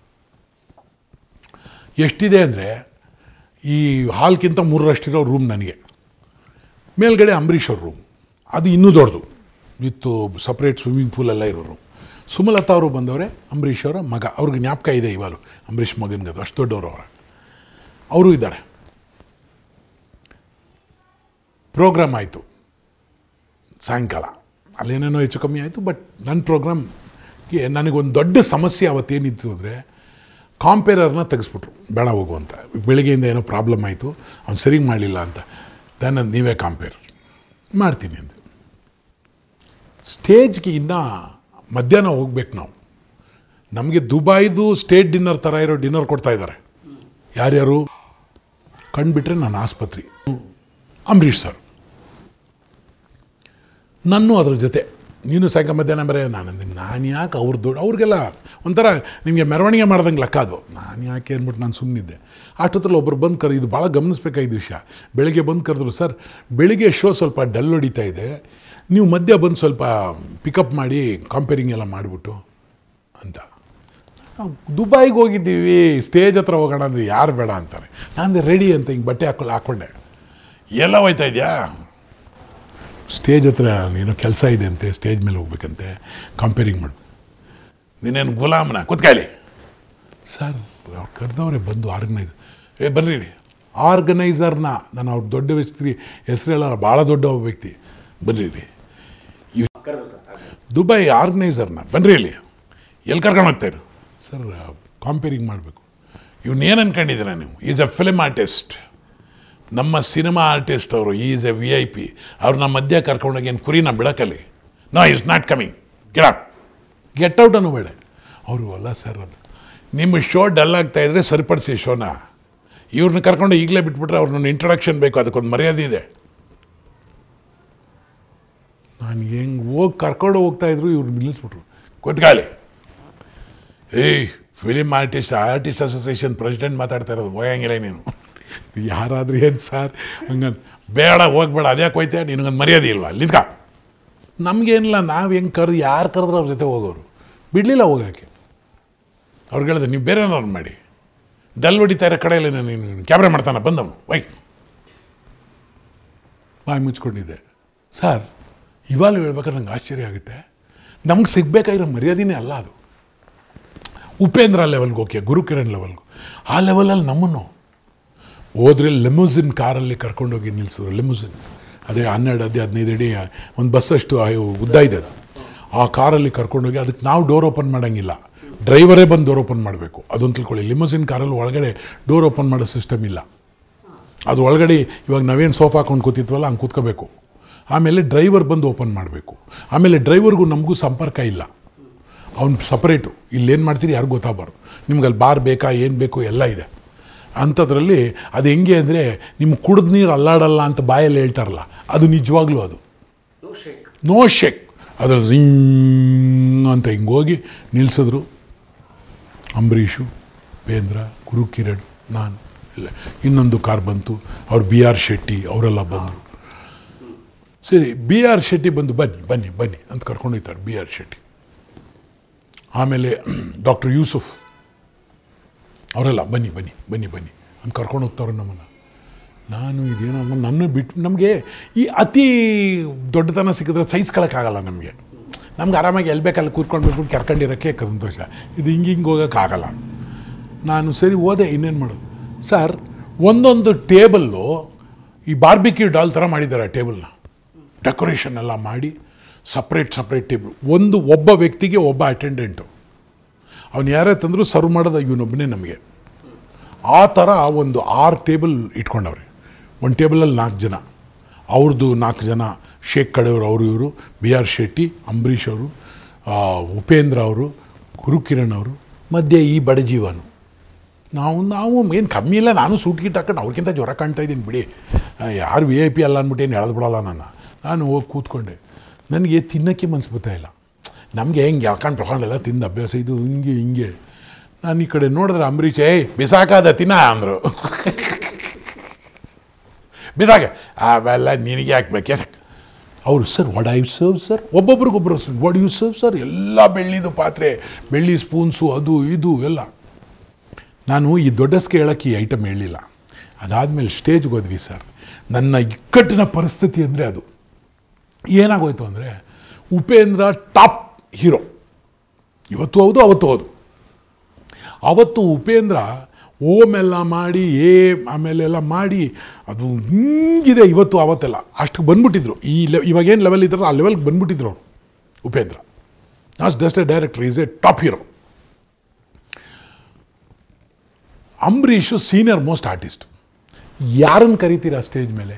ಎಷ್ಟಿದೆ ಅಂದರೆ ಈ ಹಾಲ್ಗಿಂತ ಮೂರರಷ್ಟಿರೋ ರೂಮ್ ನನಗೆ ಮೇಲ್ಗಡೆ ಅಂಬರೀಷ್ ಅವ್ರ ರೂಮ್ ಅದು ಇನ್ನೂ ದೊಡ್ಡದು ವಿತ್ತು ಸಪ್ರೇಟ್ ಸ್ವಿಮ್ಮಿಂಗ್ ಪೂಲ್ ಎಲ್ಲ ಇರೋ ರೂಮ್ ಸುಮಲತಾ ಅವರು ಬಂದವರೆ ಅಂಬರೀಷ್ ಅವರ ಮಗ ಅವ್ರಿಗೆ ಜ್ಞಾಪಕ ಇದೆ ಇವಾಗ ಅಂಬರೀಷ್ ಮಗನಿಗೆ ಅದು ಅಷ್ಟು ದೊಡ್ಡವರು ಅವರ ಅವರು ಇದ್ದಾರೆ ಪ್ರೋಗ್ರಾಮ್ ಆಯಿತು ಸಾಯಂಕಾಲ ಅಲ್ಲೇನೇನೋ ಹೆಚ್ಚು ಕಮ್ಮಿ ಆಯಿತು ಬಟ್ ನನ್ನ ಪ್ರೋಗ್ರಾಮ್ಗೆ ನನಗೊಂದು ದೊಡ್ಡ ಸಮಸ್ಯೆ ಅವತ್ತೇನಿತ್ತು ಅಂದರೆ ಕಾಂಪೇರರ್ನ ತೆಗೆಸ್ಬಿಟ್ರು ಬೇಡ ಹೋಗು ಅಂತ ಬೆಳಿಗ್ಗೆಯಿಂದ ಏನೋ ಪ್ರಾಬ್ಲಮ್ ಆಯಿತು ಅವ್ನು ಸರಿಗೆ ಮಾಡಲಿಲ್ಲ ಅಂತ ದೆನ್ ನೀವೇ ಕಾಂಪೇರ್ ಮಾಡ್ತೀನಿ ಅಂದೆ ಸ್ಟೇಜ್ಗೆ ಇನ್ನೂ ಮಧ್ಯಾಹ್ನ ಹೋಗ್ಬೇಕು ನಾವು ನಮಗೆ ದುಬೈದು ಸ್ಟೇಟ್ ಡಿನ್ನರ್ ಥರ ಇರೋ ಡಿನ್ನರ್ ಕೊಡ್ತಾ ಇದ್ದಾರೆ ಯಾರ್ಯಾರು ಕಂಡುಬಿಟ್ರೆ ನಾನು ಆಸ್ಪತ್ರೆ ಅಂಬರೀಷ್ ಸರ್ ನಾನು ಅದ್ರ ಜೊತೆ ನೀನು ಸಾಯಂಕಾಲ ಮಧ್ಯಾಹ್ನ ಬರೇ ನಾನು ಅಂದಿನಿ ನಾನು ಯಾಕೆ ಅವ್ರ ದೊಡ್ಡ ಅವ್ರಿಗೆಲ್ಲ ಒಂಥರ ನಿಮಗೆ ಮೆರವಣಿಗೆ ಮಾಡ್ದಂಗೆ ಲೆಕ್ಕ ಅದು ನಾನು ಯಾಕೆ ಅಂದ್ಬಿಟ್ಟು ನಾನು ಸುಮ್ಮನಿದ್ದೆ ಅಷ್ಟೊತ್ತಲ್ಲಿ ಒಬ್ಬರು ಬಂದು ಕರೆ ಇದು ಭಾಳ ಗಮನಿಸ್ಬೇಕಾಗಿದ್ದ ವಿಷಯ ಬೆಳಗ್ಗೆ ಬಂದು ಕರೆದ್ರು ಸರ್ ಬೆಳಿಗ್ಗೆ ಶೋ ಸ್ವಲ್ಪ ಡಲ್ ಹೊಡಿತಾ ಇದೆ ನೀವು ಮಧ್ಯ ಬಂದು ಸ್ವಲ್ಪ ಪಿಕಪ್ ಮಾಡಿ ಕಾಂಪೇರಿಂಗ್ ಎಲ್ಲ ಮಾಡಿಬಿಟ್ಟು ಅಂತ ನಾವು ದುಬೈಗೆ ಹೋಗಿದ್ದೀವಿ ಸ್ಟೇಜ್ ಹತ್ರ ಹೋಗೋಣ ಅಂದರೆ ಯಾರು ಬೇಡ ಅಂತಾರೆ ನಾನು ರೆಡಿ ಅಂತ ಹಿಂಗೆ ಬಟ್ಟೆ ಹಾಕೊಳ್ಳಿ ಹಾಕ್ಕೊಂಡೆ ಎಲ್ಲ ಹೋಯ್ತಾ ಇದೆಯಾ ಸ್ಟೇಜ್ ಹತ್ರ ಏನೋ ಕೆಲಸ ಇದೆ ಅಂತೆ ಸ್ಟೇಜ್ ಮೇಲೆ ಹೋಗ್ಬೇಕಂತೆ ಕಂಪೇರಿಂಗ್ ಮಾಡಿ ನೀನೇನು ಗುಲಾಮನ ಕೂತ್ಕಾಲಿ ಸರ್ ಅವ್ರು ಕರೆದವ್ರೆ ಬಂದು ಆರ್ಗನೈಸ್ ಏ ಬನ್ರಿ ರೀ ಆರ್ಗನೈಸರ್ನ ನಾನು ಅವ್ರ ದೊಡ್ಡ ವ್ಯಕ್ತಿ ಹೆಸರು ಹೇಳಲ್ಲ ಭಾಳ ದೊಡ್ಡ ಒಬ್ಬ ವ್ಯಕ್ತಿ ಬನ್ರಿ ರೀ ಕರೆದು ಸರ್ ಹಾಗೆ. ದುಬೈ ಆರ್ಗನೈಸರ್ನ ಬನ್ರಿ ಇಲ್ಲಿ ಎಲ್ಲಿ ಕರ್ಕೊಂಡು ಹೋಗ್ತಾಯಿರು ಸರ್ ಕಾಂಪೇರಿಂಗ್ ಮಾಡಬೇಕು ಇವ್ನು ಏನು ಅನ್ಕೊಂಡಿದ್ದೀರ ನೀವು ಈಸ್ ಎ ಫಿಲ್ಮ್ ಆರ್ಟಿಸ್ಟ್ ನಮ್ಮ ಸಿನಿಮಾ ಆರ್ಟಿಸ್ಟ್ ಅವರು is a V I P ಅವ್ರು ನಮ್ಮ ಮಧ್ಯ ಕರ್ಕೊಂಡೋಗಿ ಏನು ಕುರಿನ ಬಿಡಕಲ್ಲಿ no is not coming get get out ಅನ್ನೋ ಬೇಡ ಅವರು ಅಲ್ಲ ಸರ್ ಅದು ನಿಮ್ಮ ಶೋ ಡಲ್ ಆಗ್ತಾ ಇದ್ರೆ ಸರಿಪಡಿಸಿ ಶೋನ ಇವ್ರನ್ನ ಕರ್ಕೊಂಡು ಈಗಲೇ ಬಿಟ್ಬಿಟ್ರೆ ಅವ್ರನ್ನ ಇಂಟ್ರೊಡಕ್ಷನ್ ಬೇಕು ಅದಕ್ಕೊಂದು ಮರ್ಯಾದೆ ಇದೆ ನಾನು ಹೆಂಗೆ ಹೋಗಿ ಕರ್ಕೊಂಡು ಹೋಗ್ತಾ ಇದ್ರು ಇವ್ರು ನಿಲ್ಲಿಸ್ಬಿಟ್ರು ಕೂತ್ಕೊಳ್ಳಿ ಏಯ್ film artist artist association president ಮಾತಾಡ್ತಾ ಇರೋದು ಹೋಗಂಗಿಲ್ಲ ನೀನು ಯಾರಾದ್ರೂ ಏನು ಸರ್ ಹಂಗಂತ ಬೇಡ ಹೋಗ್ಬೇಡ ಅದ್ಯಾಕೆ ಹೋಯ್ತೆ ನಿನಗೊಂದು ಮರ್ಯಾದೆ ಇಲ್ವಾ ನಿಂತ್ಕ ನಮಗೇನಿಲ್ಲ ನಾವು ಹೆಂಗೆ ಕರೆದು ಯಾರು ಕರೆದ್ರು ಅವ್ರ ಜೊತೆ ಹೋಗೋರು ಬಿಡಲಿಲ್ಲ ಹೋಗೋಕ್ಕೆ ಅವ್ರಿಗೆ ಹೇಳಿದೆ ನೀವು ಬೇರೆ ಏನಾದ್ರು ಮಾಡಿ ಡಲ್ ಹೊಡಿತಾ ಇರೋ ಕಡೆಯಲ್ಲಿ ನೀನು ಕ್ಯಾಮ್ರಾ ಮಾಡ್ತಾನೆ ಬಂದವನು ವೈ ಬಾಯಿ ಮುಚ್ಕೊಂಡಿದ್ದೆ ಸರ್ ಇವಾಗ ಹೇಳ್ಬೇಕಾದ್ರೆ ನಂಗೆ ಆಶ್ಚರ್ಯ ಆಗುತ್ತೆ ನಮ್ಗೆ ಸಿಗ್ಬೇಕಾಗಿರೋ ಮರ್ಯಾದೆನೇ ಅಲ್ಲ ಅದು ಉಪೇಂದ್ರ ಲೆವೆಲ್ಗೆ ಓಕೆ ಗುರುಕಿರಣ್ ಲೆವೆಲ್ಗೂ ಆ ಲೆವೆಲಲ್ಲಿ ನಮ್ಮನ್ನು ಹೋದ್ರೆ ಲೆಮುಸಿನ್ ಕಾರಲ್ಲಿ ಕರ್ಕೊಂಡೋಗಿ ನಿಲ್ಲಿಸಿದ್ರು ಲೆಮುಸಿನ್ ಅದೇ ಹನ್ನೆರಡು ಅದೇ ಹದಿನೈದು ಅಡಿ ಒಂದು ಬಸ್ಸಷ್ಟು ಆಯು ಉದ್ದ ಇದೆ ಅದು ಆ ಕಾರಲ್ಲಿ ಕರ್ಕೊಂಡೋಗಿ ಅದಕ್ಕೆ ನಾವು ಡೋರ್ ಓಪನ್ ಮಾಡೋಂಗಿಲ್ಲ ಡ್ರೈವರೇ ಬಂದು ಡೋರ್ ಓಪನ್ ಮಾಡಬೇಕು ಅದೊಂದು ತಿಳ್ಕೊಳ್ಳಿ ಲಿಮುಸಿನ್ ಕಾರಲ್ಲಿ ಒಳಗಡೆ ಡೋರ್ ಓಪನ್ ಮಾಡೋ ಸಿಸ್ಟಮ್ ಇಲ್ಲ ಅದು ಒಳಗಡೆ ಇವಾಗ ನಾವೇನು ಸೋಫಾ ಹಾಕೊಂಡು ಕೂತಿದ್ವಲ್ಲ ಹಂಗೆ ಕೂತ್ಕೋಬೇಕು ಆಮೇಲೆ ಡ್ರೈವರ್ ಬಂದು ಓಪನ್ ಮಾಡಬೇಕು ಆಮೇಲೆ ಡ್ರೈವರ್ಗೂ ನಮಗೂ ಸಂಪರ್ಕ ಇಲ್ಲ ಅವ್ನು ಸಪ್ರೇಟು ಇಲ್ಲೇನು ಮಾಡ್ತೀರಿ ಯಾರಿಗೂ ಗೊತ್ತಾಗಬಾರ್ದು ನಿಮ್ಗೆ ಅಲ್ಲಿ ಬಾರ್ ಬೇಕಾ ಏನು ಬೇಕು ಎಲ್ಲ ಇದೆ ಅಂಥದ್ರಲ್ಲಿ ಅದು ಹೆಂಗೆ ಅಂದರೆ ನಿಮ್ಮ ಕುಡಿದ ನೀರು ಅಲ್ಲಾಡಲ್ಲ ಅಂತ ಬಾಯಲ್ಲಿ ಹೇಳ್ತಾರಲ್ಲ ಅದು ನಿಜವಾಗ್ಲೂ ಅದು ನೋ ಶೇಕ್ ನೋ ಶೇಕ್ ಅದ್ರ ಝಿಂಗ್ ಅಂತ ಹಿಂಗೆ ಹೋಗಿ ನಿಲ್ಲಿಸಿದ್ರು ಅಂಬರೀಷು ಉಪೇಂದ್ರ ಗುರುಕಿರಣ್ ನಾನು ಇಲ್ಲ ಇನ್ನೊಂದು ಕಾರ್ ಬಂತು ಅವ್ರು ಬಿ ಆರ್ ಶೆಟ್ಟಿ ಅವರೆಲ್ಲ ಬಂದರು ಸರಿ ಬಿ ಆರ್ ಶೆಟ್ಟಿ ಬಂದು ಬನ್ನಿ ಬನ್ನಿ ಬನ್ನಿ ಅಂತ ಕರ್ಕೊಂಡು ಹೋಗ್ತಾರೆ ಬಿ ಆರ್ ಶೆಟ್ಟಿ ಆಮೇಲೆ ಡಾಕ್ಟರ್ ಯೂಸುಫ್ ಅವರೆಲ್ಲ ಬನ್ನಿ ಬನ್ನಿ ಬನ್ನಿ ಬನ್ನಿ ಅಂತ ಕರ್ಕೊಂಡು ಹೋಗ್ತಾರೆ ನಮ್ಮನ್ನು ನಾನು ಇದೇನೋ ನನ್ನ ಬಿಟ್ಟು ನಮಗೆ ಈ ಅತಿ ದೊಡ್ಡತನ ಸಿಕ್ಕಿದ್ರೆ ಸಹಿಸ್ಕೊಳಕ್ಕಾಗಲ್ಲ ನಮಗೆ ನಮ್ಗೆ ಆರಾಮಾಗಿ ಎಲ್ಲಿ ಬೇಕಲ್ಲಿ ಕೂತ್ಕೊಂಡು ಬಿಟ್ಬಿಟ್ಟು ಕರ್ಕೊಂಡಿರೋಕ್ಕೆ ಸಂತೋಷ ಇದು ಹಿಂಗೆ ಹಿಂಗೆ ಹೋಗೋಕ್ಕಾಗಲ್ಲ ನಾನು ಸರಿ ಓದೆ ಇನ್ನೇನು ಮಾಡೋದು ಸರ್ ಒಂದೊಂದು ಟೇಬಲ್ಲು ಈ ಬಾರ್ಬಿಕ್ಯೂ ಡಾಲ್ ಥರ ಮಾಡಿದ್ದಾರೆ ಆ ಟೇಬಲ್ನ ಡೆಕೋರೇಷನ್ ಎಲ್ಲ ಮಾಡಿ ಸಪ್ರೇಟ್ ಸಪ್ರೇಟ್ ಟೇಬಲ್ ಒಂದು ಒಬ್ಬ ವ್ಯಕ್ತಿಗೆ ಒಬ್ಬ ಅಟೆಂಡೆಂಟು ಅವನು ಯಾರೇ ತಂದರೂ ಸರ್ವ್ ಮಾಡೋದು ಇವನೊಬ್ಬನೇ ನಮಗೆ ಆ ಥರ ಒಂದು ಆರು ಟೇಬಲ್ ಇಟ್ಕೊಂಡವ್ರೆ ಒಂದು ಟೇಬಲಲ್ಲಿ ನಾಲ್ಕು ಜನ ಅವ್ರದ್ದು ನಾಲ್ಕು ಜನ ಶೇಖ್ ಕಡೆಯವರು ಅವರು ಇವರು ಬಿ ಆರ್ ಶೆಟ್ಟಿ ಅಂಬರೀಷ್ ಅವರು ಆ, ಉಪೇಂದ್ರ ಅವರು ಗುರುಕಿರಣ್ ಅವರು ಮಧ್ಯೆ ಈ ಬಡಜೀವನು ನಾವು ನಾವು ಏನು ಕಮ್ಮಿ ಇಲ್ಲ ನಾನು ಸೂಟ್ ಗೀಟ್ ಹಾಕೊಂಡು ಅವ್ರಿಗಿಂತ ಜ್ವರ ಕಾಣ್ತಾ ಇದ್ದೀನಿ ಬಿಡಿ ಆ, ಯಾರು ವಿ ಐ ಪಿ ಅಲ್ಲ ಅಂದ್ಬಿಟ್ಟು ಏನು ಎಳೆದು ಬಿಡಲ್ಲ ನಾನು ನಾನು ಹೋಗಿ ಕೂತ್ಕೊಂಡೆ ನನಗೆ ತಿನ್ನೋಕ್ಕೆ ಮನ್ಸು ಬರ್ತಾ ಇಲ್ಲ ನಮಗೆ ಹೆಂಗೆ ಯಾಕಂಡು ತಗೊಂಡೆಲ್ಲ ತಿಂದು ಅಭ್ಯಾಸ ಇದು ಹಿಂಗೆ ಹಿಂಗೆ ನಾನು ಈ ಕಡೆ ನೋಡಿದ್ರೆ ಅಂಬರೀಷ್ ಏಯ್ ಬಿಸಾಕಾದ ತಿನ್ನ ಅಂದರು ಬಿಸಾಕ ಅವೆಲ್ಲ ನಿನಗೆ ಹಾಕ್ಬೇಕೆ ಅವರು sir what I serve sir ಒಬ್ಬೊಬ್ರಿಗೊಬ್ಬರು ವಾಟ್ ಯು ಸರ್ವ್ ಸರ್ ಎಲ್ಲ ಬೆಳ್ಳಿದು ಪಾತ್ರೆ ಬೆಳ್ಳಿ ಸ್ಪೂನ್ಸು ಅದು ಇದು ಎಲ್ಲ ನಾನು ಈ ದೊಡ್ಡಸ್ಗೆ ಹೇಳೋಕ್ಕೆ ಈ ಐಟಮ್ ಹೇಳಿಲ್ಲ ಅದಾದಮೇಲೆ ಸ್ಟೇಜ್ಗೆ ಹೋದ್ವಿ ಸರ್ ನನ್ನ ಇಕ್ಕಟ್ಟಿನ ಪರಿಸ್ಥಿತಿ ಅಂದರೆ ಅದು ಏನಾಗೋಯ್ತು ಅಂದರೆ ಉಪೇಂದ್ರ ಟಾಪ್ ಹೀರೋ ಇವತ್ತು ಹೌದು ಅವತ್ತು ಹೌದು ಅವತ್ತು ಉಪೇಂದ್ರ ಓಮ್ ಎಲ್ಲ ಮಾಡಿ ಏ ಆಮೇಲೆ ಎಲ್ಲ ಮಾಡಿ ಅದು ಹಿಂಗಿದೆ ಇವತ್ತು ಅವತ್ತೆಲ್ಲ ಅಷ್ಟು ಬಂದ್ಬಿಟ್ಟಿದ್ರು ಈ ಲೆ ಇವಾಗೇನು ಲೆವೆಲ್ ಇದ್ದಾರೋ ಆ ಲೆವೆಲ್ಗೆ ಬಂದ್ಬಿಟ್ಟಿದ್ರು ಅವರು Upendra not just a director is a top hero Ambareesh senior most artist ಯಾರನ್ನು ಕರಿತೀರಾ ಸ್ಟೇಜ್ ಮೇಲೆ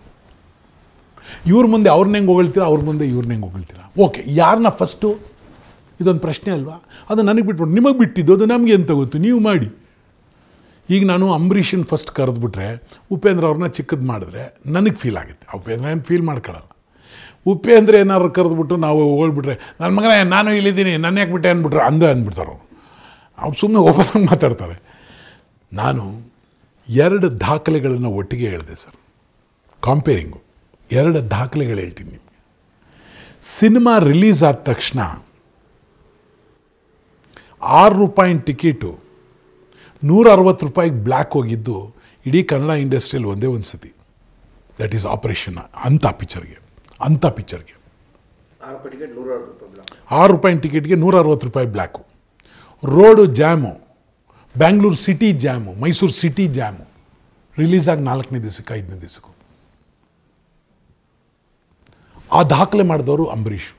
ಇವ್ರ ಮುಂದೆ ಅವ್ರನ್ನ ಹೆಂಗೆ ಹೊಗಳ್ತೀರಾ ಅವ್ರ ಮುಂದೆ ಇವ್ರನ್ನ ಹೆಂಗೆ ಹೊಗಳ್ತೀರಾ ಓಕೆ ಯಾರನ್ನ ಫಸ್ಟು ಇದೊಂದು ಪ್ರಶ್ನೆ ಅಲ್ವಾ ಅದು ನನಗೆ ಬಿಟ್ಬಿಟ್ಟು ನಿಮಗೆ ಬಿಟ್ಟಿದ್ದು ಅದು ನಮಗೆ ಅಂತ ಗೊತ್ತು ನೀವು ಮಾಡಿ ಈಗ ನಾನು ಅಂಬರೀಷನ್ ಫಸ್ಟ್ ಕರೆದ್ಬಿಟ್ರೆ ಉಪೇಂದ್ರ ಅವ್ರನ್ನ ಚಿಕ್ಕದು ಮಾಡಿದ್ರೆ ನನಗೆ ಫೀಲ್ ಆಗುತ್ತೆ ಆ ಉಪೇಂದ್ರ ಏನು ಫೀಲ್ ಮಾಡ್ಕೊಳ್ಳಲ್ಲ ಉಪೇಂದ್ರ ಏನಾದ್ರು ಕರೆದ್ಬಿಟ್ಟು ನಾವು ಹೋಗ್ಬಿಟ್ರೆ ನನ್ನ ಮಗನೇ ನಾನು ಇಲ್ಲಿದ್ದೀನಿ ನನ್ನ ಯಾಕೆ ಬಿಟ್ಟೆ ಅಂದ್ಬಿಟ್ರೆ ಅಂದ ಅಂದ್ಬಿಡ್ತಾರೆ ಅವರು ಅವ್ರು ಸುಮ್ಮನೆ ಓಪನ್ ಮಾತಾಡ್ತಾರೆ ನಾನು ಎರಡು ದಾಖಲೆಗಳನ್ನು ಒಟ್ಟಿಗೆ ಹೇಳಿದೆ ಸರ್ ಕಾಂಪೇರಿಂಗು ಎರಡು ದಾಖಲೆಗಳು ಹೇಳ್ತೀನಿ ನಿಮಗೆ ಸಿನಿಮಾ ರಿಲೀಸ್ ಆದ ತಕ್ಷಣ ಆರು ರೂಪಾಯಿ ಟಿಕೆಟು ನೂರ ಅರವತ್ತು ರೂಪಾಯಿಗೆ ಬ್ಲ್ಯಾಕ್ ಹೋಗಿದ್ದು ಇಡೀ ಕನ್ನಡ ಇಂಡಸ್ಟ್ರಿಯಲ್ಲಿ ಒಂದೇ ಒಂದು ಸತಿ ದಟ್ ಈಸ್ ಆಪರೇಷನ್ ಅಂಥ ಪಿಕ್ಚರ್ಗೆ ಅಂಥ ಪಿಕ್ಚರ್ಗೆ ಆರು ಪಟ್ಟಿಗೆ ನೂರ ರೂಪಾಯಿ ಬ್ಲಾಕ್ ಆರು ರೂಪಾಯಿ ಟಿಕೆಟ್ಗೆ ನೂರ ಅರವತ್ತು ರೂಪಾಯಿ black road jam Bangalore city jam Mysore city jam release ಆಗಿ ನಾಲ್ಕನೇ ದಿವಸಕ್ಕೆ ಐದನೇ ದಿವಸಕ್ಕೂ ಆ ದಾಖಲೆ ಮಾಡಿದವರು ಅಂಬರೀಷ್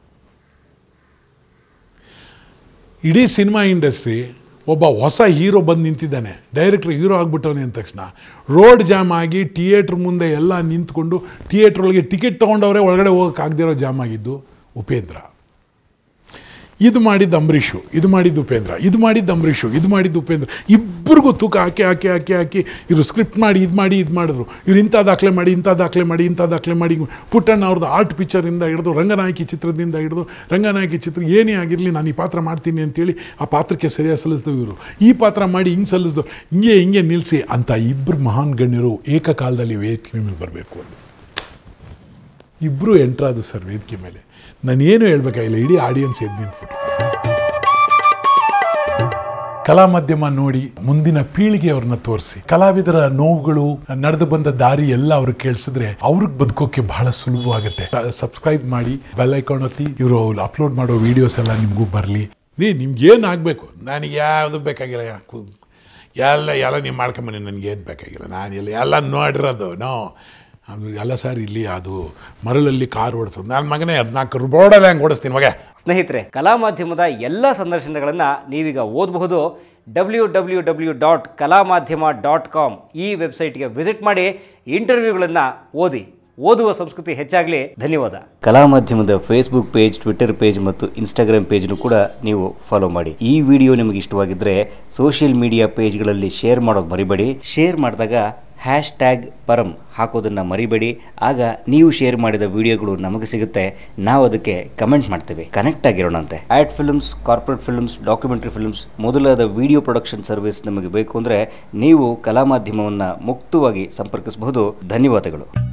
ಇಡೀ ಸಿನಿಮಾ ಇಂಡಸ್ಟ್ರಿ ಒಬ್ಬ ಹೊಸ ಹೀರೋ ಬಂದು ನಿಂತಿದ್ದಾನೆ ಡೈರೆಕ್ಟ್ರ್ ಹೀರೋ ಆಗ್ಬಿಟ್ಟವನೆ ಅಂದ ತಕ್ಷಣ ರೋಡ್ ಜಾಮ್ ಆಗಿ ಥಿಯೇಟ್ರ್ ಮುಂದೆ ಎಲ್ಲ ನಿಂತ್ಕೊಂಡು ಥಿಯೇಟ್ರ್ ಒಳಗೆ ಟಿಕೆಟ್ ತೊಗೊಂಡವರೇ ಒಳಗಡೆ ಹೋಗೋಕ್ಕಾಗದಿರೋ ಜಾಮ್ ಆಗಿದ್ದು ಉಪೇಂದ್ರ ಇದು ಮಾಡಿದ್ದು ಅಂಬರೀಷು ಇದು ಮಾಡಿದ್ದು ಉಪೇಂದ್ರ ಇದು ಮಾಡಿದ್ದು ಅಂಬರೀಷು ಇದು ಮಾಡಿದ್ದು ಉಪೇಂದ್ರ ಇಬ್ಬರಿಗೂ ತೂಕ ಹಾಕಿ ಹಾಕಿ ಹಾಕಿ ಹಾಕಿ ಇವರು ಸ್ಕ್ರಿಪ್ಟ್ ಮಾಡಿ ಇದು ಮಾಡಿ ಇದು ಮಾಡಿದ್ರು ಇವ್ರು ಇಂಥ ದಾಖಲೆ ಮಾಡಿ ಇಂಥ ದಾಖಲೆ ಮಾಡಿ ಇಂಥ ದಾಖಲೆ ಮಾಡಿ ಪುಟ್ಟಣ್ಣ ಅವ್ರದ್ದು ಆರ್ಟ್ ಪಿಕ್ಚರಿಂದ ಹಿಡಿದು ರಂಗನಾಯಕಿ ಚಿತ್ರದಿಂದ ಹಿಡಿದು ರಂಗನಾಯಕಿ ಚಿತ್ರ ಏನೇ ಆಗಿರಲಿ ನಾನು ಈ ಪಾತ್ರ ಮಾಡ್ತೀನಿ ಅಂತೇಳಿ ಆ ಪಾತ್ರಕ್ಕೆ ಸರಿಯಾಗಿ ಸಲ್ಲಿಸಿದ್ರು ಇವರು ಈ ಪಾತ್ರ ಮಾಡಿ ಹಿಂಗೆ ಸಲ್ಲಿಸಿದ್ರು ಹಿಂಗೆ ಹಿಂಗೆ ನಿಲ್ಲಿಸಿ ಅಂತ ಇಬ್ಬರು ಮಹಾನ್ ಗಣ್ಯರು ಏಕಕಾಲದಲ್ಲಿ ವೇದಿಕೆ ಮೇಲೆ ಬರಬೇಕು ಅಂತ ಇಬ್ಬರು ಎಂಟ್ರಾದು ಸರ್ ವೇದಿಕೆ ಮೇಲೆ ನಾನೇನು ಹೇಳ್ಬೇಕಾಗಿಲ್ಲ ಇಡೀ ಆಡಿಯನ್ಸ್ ಎದ್ದು ನಿಂತ್ಬಿಟ್ಟು ಕಲಾ ಮಾಧ್ಯಮ ನೋಡಿ ಮುಂದಿನ ಪೀಳಿಗೆ ಅವ್ರನ್ನ ತೋರಿಸಿ ಕಲಾವಿದರ ನೋವುಗಳು ನಡೆದು ಬಂದ ದಾರಿ ಎಲ್ಲ ಅವ್ರಿಗೆ ಕೇಳಿಸಿದ್ರೆ ಅವ್ರಿಗೆ ಬದುಕೋಕೆ ಬಹಳ ಸುಲಭವಾಗುತ್ತೆ ಸಬ್ಸ್ಕ್ರೈಬ್ ಮಾಡಿ ಬೆಲ್ ಐಕಾನ್ ಒತ್ತಿ ಇವರು ಅಪ್ಲೋಡ್ ಮಾಡೋ ವಿಡಿಯೋಸ್ ಎಲ್ಲ ನಿಮಗೂ ಬರಲಿ ರೀ ನಿಮ್ಗೆ ಏನು ಆಗಬೇಕು ನನಗೆ ಯಾವುದು ಬೇಕಾಗಿಲ್ಲ ಯಾಕು ಎಲ್ಲ ಎಲ್ಲ ನೀವು ಮಾಡ್ಕೊಂಬನ್ನಿ ನನಗೇನು ಬೇಕಾಗಿಲ್ಲ ನಾನು ಎಲ್ಲ ಎಲ್ಲ ನೋಡಿರೋದು ನೋ ಅದು ಎಲ್ಲ ಸರ್ ಇಲ್ಲಿ ಅದು ಮರಳಲ್ಲಿ ಕಾರ್ ಓಡಿಸೋದು ನನ್ನ ಮಗನೇ ಹದಿನಾಲ್ಕು ಬೋರ್ಡಲ್ಲಿ ಹಂಗೆ ಓಡಿಸ್ತೀನಿ ಮಗ ಸ್ನೇಹಿತರೆ ಕಲಾ ಮಾಧ್ಯಮದ ಎಲ್ಲ ಸಂದರ್ಶನಗಳನ್ನು ನೀವೀಗ ಓದಬಹುದು ಡಬ್ಲ್ಯೂ ಡಬ್ಲ್ಯೂ ಡಬ್ಲ್ಯೂ ಡಾಟ್ ಕಲಾ ಮಾಧ್ಯಮ ಡಾಟ್ ಕಾಮ್ ಈ ವೆಬ್ಸೈಟ್ಗೆ ವಿಸಿಟ್ ಮಾಡಿ ಇಂಟರ್ವ್ಯೂಗಳನ್ನು ಓದಿ ಓದುವ ಸಂಸ್ಕೃತಿ ಹೆಚ್ಚಾಗಲಿ ಧನ್ಯವಾದ ಕಲಾ ಮಾಧ್ಯಮದ ಫೇಸ್ಬುಕ್ ಪೇಜ್ ಟ್ವಿಟರ್ ಪೇಜ್ ಮತ್ತು ಇನ್ಸ್ಟಾಗ್ರಾಮ್ ಪೇಜ್ನು ಕೂಡ ನೀವು ಫಾಲೋ ಮಾಡಿ ಈ ವಿಡಿಯೋ ನಿಮಗೆ ಇಷ್ಟವಾಗಿದ್ದರೆ ಸೋಷಿಯಲ್ ಮೀಡಿಯಾ ಪೇಜ್ಗಳಲ್ಲಿ ಶೇರ್ ಮಾಡೋದು ಮರಿಬೇಡಿ ಶೇರ್ ಮಾಡಿದಾಗ ಹ್ಯಾಶ್ ಟ್ಯಾಗ್ ಪರಂ ಹಾಕೋದನ್ನು ಮರಿಬೇಡಿ ಆಗ ನೀವು ಶೇರ್ ಮಾಡಿದ ವಿಡಿಯೋಗಳು ನಮಗೆ ಸಿಗುತ್ತೆ ನಾವು ಅದಕ್ಕೆ ಕಮೆಂಟ್ ಮಾಡ್ತೇವೆ ಕನೆಕ್ಟ್ ಆಗಿರೋಣಂತೆ ad films corporate films documentary films ಮೊದಲಾದ ವಿಡಿಯೋ ಪ್ರೊಡಕ್ಷನ್ ಸರ್ವಿಸ್ ನಮಗೆ ಬೇಕು ಅಂದರೆ ನೀವು ಕಲಾ ಮಾಧ್ಯಮವನ್ನು ಮುಕ್ತವಾಗಿ ಸಂಪರ್ಕಿಸಬಹುದು ಧನ್ಯವಾದಗಳು